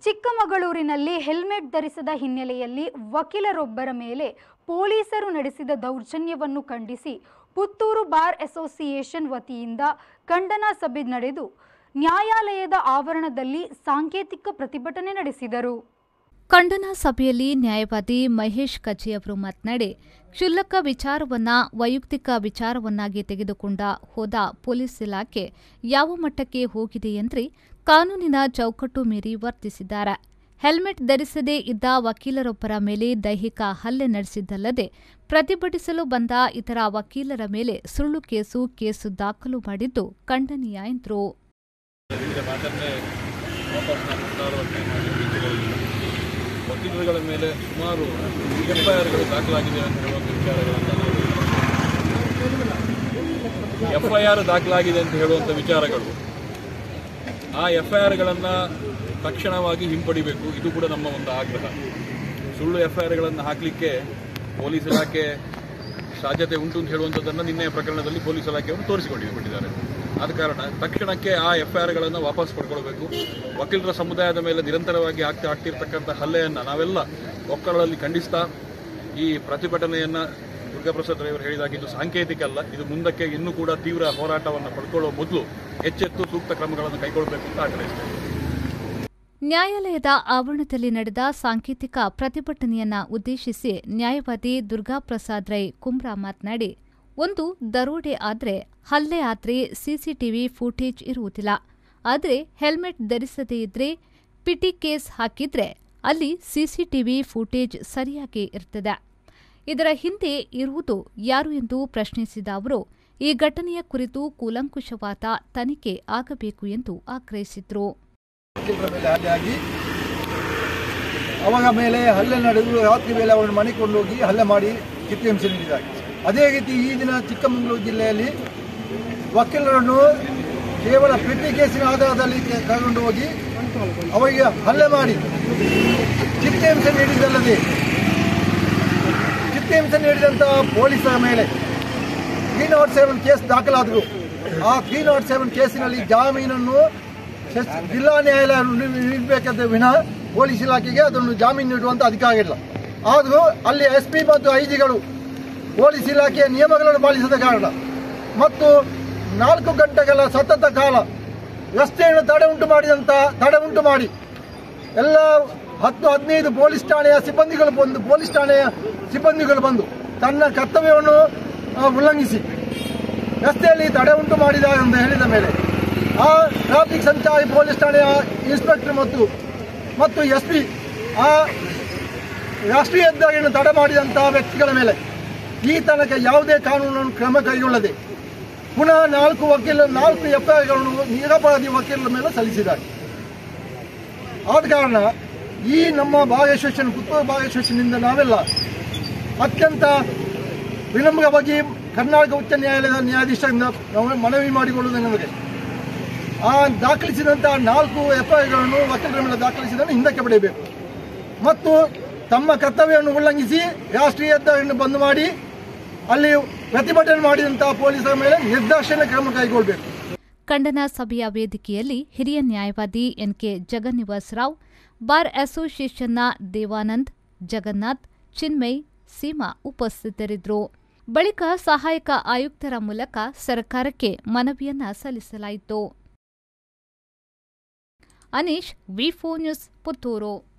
ಚಿಕ್ಕಮಗಳೂರಿನಲ್ಲಿ ಹೆಲ್ಮೆಟ್ ಧರಿಸದ ಹಿನ್ನೆಲೆಯಲ್ಲಿ ವಕೀಲರೊಬ್ಬರ ಮೇಲೆ ಪೊಲೀಸರು ನಡೆಸಿದ ದೌರ್ಜನ್ಯವನ್ನು ಖಂಡಿಸಿ ಪುತ್ತೂರು ಬಾರ್ ಅಸೋಸಿಯೇಷನ್ ವತಿಯಿಂದ ಖಂಡನಾ ಸಭೆ ನಡೆದು ನ್ಯಾಯಾಲಯದ ಆವರಣದಲ್ಲಿ ಸಾಂಕೇತಿಕ ಪ್ರತಿಭಟನೆ ನಡೆಸಿದರು ಖಂಡನಾ ಸಭೆಯಲ್ಲಿ ನ್ಯಾಯವಾದಿ ಮಹೇಶ್ ಕಜಿ ಅವರು ಮಾತನಾಡಿ ಕ್ಷುಲ್ಲಕ ವಿಚಾರವನ್ನ ವೈಯಕ್ತಿಕ ವಿಚಾರವನ್ನಾಗಿ ತೆಗೆದುಕೊಂಡ ಹೋದ ಪೊಲೀಸ್ ಇಲಾಖೆ ಯಾವ ಮಟ್ಟಕ್ಕೆ ಹೋಗಿದೆ ಎಂದ್ರೆ ಕಾನೂನಿನ ಚೌಕಟ್ಟು ಮೀರಿ ವರ್ತಿಸಿದ್ದಾರೆ ಹೆಲ್ಮೆಟ್ ಧರಿಸದೇ ಇದ್ದ ವಕೀಲರೊಬ್ಬರ ಮೇಲೆ ದೈಹಿಕ ಹಲ್ಲೆ ನಡೆಸಿದ್ದಲ್ಲದೆ ಪ್ರತಿಭಟಿಸಲು ಬಂದ ಇತರ ವಕೀಲರ ಮೇಲೆ ಸುಳ್ಳು ಕೇಸು ಕೇಸು ದಾಖಲು ಮಾಡಿದ್ದು ಖಂಡನೀಯ ಎಂದರು ಹೇಳಿದ ಮಾತನ್ನೇ ವಾಪಸ್ ನಾನು ಪುನರಾವರ್ತನೆ ಮಾಡಿ ರೀತಿಗಳಲ್ಲಿ ವಕೀಲರುಗಳ ಮೇಲೆ ಸುಮಾರು ಎಫ್ಐಆರ್ಗಳು ದಾಖಲಾಗಿದೆ ಅಂತ ಹೇಳುವಂಥ ವಿಚಾರಗಳನ್ನು ಎಫ್ಐಆರ್ ದಾಖಲಾಗಿದೆ ಅಂತ ಹೇಳುವಂಥ ವಿಚಾರಗಳು ಆ ಎಫ್ಐಆರ್ಗಳನ್ನು ತಕ್ಷಣವಾಗಿ ಹಿಂಪಡಿಬೇಕು ಇದು ಕೂಡ ನಮ್ಮ ಒಂದು ಆಗ್ರಹ ಸುಳ್ಳು ಎಫ್ಐಆರ್ಗಳನ್ನು ಹಾಕಲಿಕ್ಕೆ ಪೊಲೀಸ್ ಇಲಾಖೆ ಸಾಧ್ಯತೆ ಉಂಟು ಅಂತ ಹೇಳುವಂಥದ್ದನ್ನು ನಿನ್ನೆಯ ಪ್ರಕರಣದಲ್ಲಿ ಪೊಲೀಸ್ ಇಲಾಖೆಯವರು ತೋರಿಸಿಕೊಂಡಿದ್ದಾರೆ ಆದ ಕಾರಣ ತಕ್ಷಣಕ್ಕೆ ಆ ಎಫ್ಐಆರ್ಗಳನ್ನು ವಾಪಸ್ ಪಡ್ಕೊಳ್ಬೇಕು ವಕೀಲರ ಸಮುದಾಯದ ಮೇಲೆ ನಿರಂತರವಾಗಿ ಆಗ್ತಾ ಆಗ್ತಿರ್ತಕ್ಕಂಥ ಹಲ್ಲೆಯನ್ನು ನಾವೆಲ್ಲ ಒಕ್ಕಗಳಲ್ಲಿ ಖಂಡಿಸ್ತಾ ಈ ಪ್ರತಿಭಟನೆಯನ್ನು ದುರ್ಗಾಪ್ರಸಾದ್ ರೈವರು ಹೇಳಿದಾಗ ಇದು ಸಾಂಕೇತಿಕ ಅಲ್ಲ ಇದು ಮುಂದಕ್ಕೆ ಇನ್ನೂ ಕೂಡ ತೀವ್ರ ಹೋರಾಟವನ್ನು ಪಡ್ಕೊಳ್ಳುವ ಮೊದಲು ಎಚ್ಚೆತ್ತು ಸೂಕ್ತ ಕ್ರಮಗಳನ್ನು ಕೈಗೊಳ್ಳಬೇಕು ಅಂತ ಆಗ್ರಹಿಸ್ತೇನೆ ನ್ಯಾಯಾಲಯದ ಆವರಣದಲ್ಲಿ ನಡೆದ ಸಾಂಕೇತಿಕ ಪ್ರತಿಭಟನೆಯನ್ನ ಉದ್ದೇಶಿಸಿ ನ್ಯಾಯವಾದಿ ದುರ್ಗಾಪ್ರಸಾದ್ ರೈ ಕುಮ್ರಾ ಮಾತನಾಡಿ ಒಂದು ದರೋಡೆ ಆದ್ರೆ ಹಲ್ಲೆ ಆದ್ರೆ ಸಿಸಿಟಿವಿ ಫೂಟೇಜ್ ಇರುವುದಿಲ್ಲ ಆದರೆ ಹೆಲ್ಮೆಟ್ ಧರಿಸದೇ ಇದ್ರೆ ಪಿಟಿ ಕೇಸ್ ಹಾಕಿದ್ರೆ ಅಲ್ಲಿ ಸಿಸಿಟಿವಿ ಫೂಟೇಜ್ ಸರಿಯಾಗಿ ಇರ್ತದೆ ಇದರ ಹಿಂದೆ ಇರುವುದು ಯಾರು ಎಂದು ಪ್ರಶ್ನಿಸಿದ ಅವರು ಈ ಘಟನೆಯ ಕುರಿತು ಕೂಲಂಕುಷವಾದ ತನಿಖೆ ಆಗಬೇಕು ಎಂದು ಆಗ್ರಹಿಸಿದರು ವಕೀಲರ ಮೇಲೆ ಹಲ್ಲೆ ಆಗಿ ಅವರ ಮೇಲೆ ಹಲ್ಲೆ ನಡೆದು ರಾತ್ರಿ ವೇಳೆ ಅವರನ್ನು ಮನೆಗೆ ಕೊಂಡೋಗಿ ಹಲ್ಲೆ ಮಾಡಿ ಚಿತ್ರಹಿಂಸೆ ನೀಡಿದ್ದಾರೆ ಅದೇ ರೀತಿ ಈ ದಿನ ಚಿಕ್ಕಮಗಳೂರು ಜಿಲ್ಲೆಯಲ್ಲಿ ವಕೀಲರನ್ನು ಕೇವಲ ಪೆಟ್ಟಿ ಕೇಸಿನ ಆಧಾರದಲ್ಲಿ ಕೆ- ಕರ್ಕೊಂಡು ಹೋಗಿ ಅವರಿಗೆ ಹಲ್ಲೆ ಮಾಡಿ ಚಿತ್ರಹಿಂಸೆ ನೀಡಿದ್ದಲ್ಲದೆ ಚಿತ್ರಹಿಂಸೆ ನೀಡಿದಂತಹ ಪೊಲೀಸರ ಮೇಲೆ ತ್ರೀ ನಾಟ್ ಸೆವೆನ್ ಕೇಸ್ ದಾಖಲಾದರು ಆ ತ್ರೀ ನಾಟ್ ಸೆವೆನ್ ಕೇಸಿನಲ್ಲಿ ಜಾಮೀನನ್ನು ಸೆಸ್- ಜಿಲ್ಲಾ ನ್ಯಾಯಾಲಯ ನೀಡಬೇಕಾದ ವಿನಃ ಪೊಲೀಸ್ ಇಲಾಖೆಗೆ ಅದನ್ನು ಜಾಮೀನು ನೀಡುವಂತ ಅಧಿಕಾರ ಇಲ್ಲ ಆದರೂ ಅಲ್ಲಿ ಎಸ್ ಪಿ ಮತ್ತು ಐಜಿಗಳು ಪೊಲೀಸ್ ಇಲಾಖೆಯ ನಿಯಮಗಳನ್ನು ಪಾಲಿಸದ ಕಾರಣ ಮತ್ತು ನಾಲ್ಕು ಗಂಟೆಗಳ ಸತತ ಕಾಲ ರಸ್ತೆಯನ್ನು ತಡೆ ಉಂಟು ಮಾಡಿದಂತ ತಡೆ ಉಂಟು ಮಾಡಿ ಎಲ್ಲ ಹತ್ತು ಹದಿನೈದು ಪೊಲೀಸ್ ಠಾಣೆಯ ಸಿಬ್ಬಂದಿಗಳು ಬಂದು ಪೊಲೀಸ್ ಠಾಣೆಯ ಸಿಬ್ಬಂದಿಗಳು ಬಂದು ತನ್ನ ಕರ್ತವ್ಯವನ್ನು ಆ, ಉಲ್ಲಂಘಿಸಿ ರಸ್ತೆಯಲ್ಲಿ ತಡೆ ಉಂಟು ಮಾಡಿದ್ದಾರೆ ಎಂದು ಹೇಳಿದ ಮೇಲೆ ಆ ಟ್ರಾಫಿಕ್ ಸಂಚಾರಿ ಪೊಲೀಸ್ ಠಾಣೆಯ ಇನ್ಸ್ಪೆಕ್ಟರ್ ಮತ್ತು ಮತ್ತು ಎಸ್ ಪಿ ಆ ರಾಷ್ಟ್ರೀಯ ಹೆದ್ದಾರಿಯನ್ನು ತಡೆ ಮಾಡಿದಂತಹ ವ್ಯಕ್ತಿಗಳ ಮೇಲೆ ಈ ತನಕ ಯಾವುದೇ ಕಾನೂನನ್ನು ಕ್ರಮ ಕೈಗೊಳ್ಳದೆ ಪುನಃ ನಾಲ್ಕು ವಕೀಲ ನಾಲ್ಕು ಎಫ್ಐಆರ್ಗಳನ್ನು ನಿರಪರಾಧಿ ವಕೀಲರ ಮೇಲೆ ಸಲ್ಲಿಸಿದ್ದಾರೆ ಆದ ಕಾರಣ ಈ ನಮ್ಮ ಬಾರ್ ಅಸೋಸಿಯೇಷನ್ ಪುತ್ತೂರು ಬಾರ್ ಅಸೋಸಿಯೇಷನ್ನಿಂದ ನಾವೆಲ್ಲ ಅತ್ಯಂತ ವಿಳಂಬವಾಗಿ ಕರ್ನಾಟಕ ಉಚ್ಚ ನ್ಯಾಯಾಲಯದ ನ್ಯಾಯಾಧೀಶರಿಂದ ನಾವು ಮನವಿ ಮಾಡಿಕೊಳ್ಳುವುದು ನಮಗೆ ಆ ದಾಖಲಿಸಿದಂತಹ ನಾಲ್ಕು ಎಫ್ಐಆರ್ಗಳನ್ನು ವಕೀಲರ ಮೇಲೆ ದಾಖಲಿಸಿದ್ದನ್ನು ಹಿಂದಕ್ಕೆ ಪಡೆಯಬೇಕು ಮತ್ತು ತಮ್ಮ ಕರ್ತವ್ಯವನ್ನು ಉಲ್ಲಂಘಿಸಿ ರಾಷ್ಟ್ರೀಯ ಹೆದ್ದಾರಿಯನ್ನು ಬಂದ್ ಮಾಡಿ ಅಲ್ಲಿ ಪ್ರತಿಭಟನೆ ಮಾಡಿದಂತಹ ಪೊಲೀಸರ ಮೇಲೆ ನಿರ್ದಾಕ್ಷಿಣ್ಯ ಕ್ರಮ ಕೈಗೊಳ್ಳಬೇಕು ಖಂಡನಾ ಸಭೆಯ ವೇದಿಕೆಯಲ್ಲಿ ಹಿರಿಯ ನ್ಯಾಯವಾದಿ ಎನ್ಕೆ ಜಗನ್ನಿವಾಸ್ ರಾವ್ ಬಾರ್ ಅಸೋಸಿಯೇಷನ್ನ ದೇವಾನಂದ್ ಜಗನ್ನಾಥ್ ಚಿನ್ಮಯ್ ಸೀಮಾ ಉಪಸ್ಥಿತರಿದ್ದರು ಬಳಿಕ ಸಹಾಯಕ ಆಯುಕ್ತರ ಮೂಲಕ ಸರ್ಕಾರಕ್ಕೆ ಮನವಿಯನ್ನ ಸಲ್ಲಿಸಲಾಯಿತು ಅನೀಶ್ ವಿ ನ್ಯೂಸ್ ಪುತ್ತೂರು